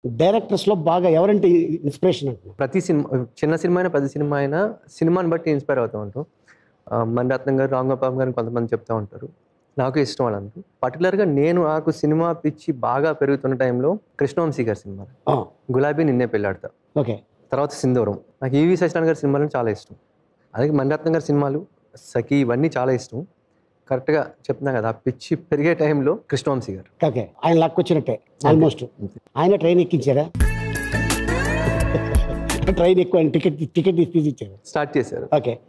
డైరెక్టర్స్లో బాగా ఎవరంటే ఇన్స్పిరేషన్ అంటున్నారు ప్రతి సినిమా చిన్న సినిమా అయినా పెద్ద సినిమా అయినా సినిమాని బట్టి ఇన్స్పైర్ అవుతూ ఉంటాం ఆ, మణిరత్నం గారు రామ్ గోపాల్ గారు కొంతమంది చెప్తూ ఉంటారు నాకు ఇష్టం వాళ్ళందరూ పర్టికులర్గా నేను నాకు సినిమా పిచ్చి బాగా పెరుగుతున్న టైంలో కృష్ణవంశీ గారి సినిమా గులాబీ నిన్నే పెళ్ళాడతా ఓకే తర్వాత సింధూరం నాకు ఈవి సత్యనారాయణ గారి సినిమాలు చాలా ఇష్టం అలాగే మణిరత్నం గారి సినిమాలు సఖి ఇవన్నీ చాలా ఇష్టం కరెక్ట్గా చెప్తున్నా కదా ఆ పిచ్చి పెరిగే టైంలో కృష్ణవంశీ గారు ఓకే ఆయన లక్ వచ్చినట్టే ఆల్మోస్ట్ ఆయన ట్రైన్ ఎక్కించారా ట్రైన్ ఎక్కువ టికెట్ టికెట్ తీసి ఇచ్చారు స్టార్ట్ చేశారు ఓకే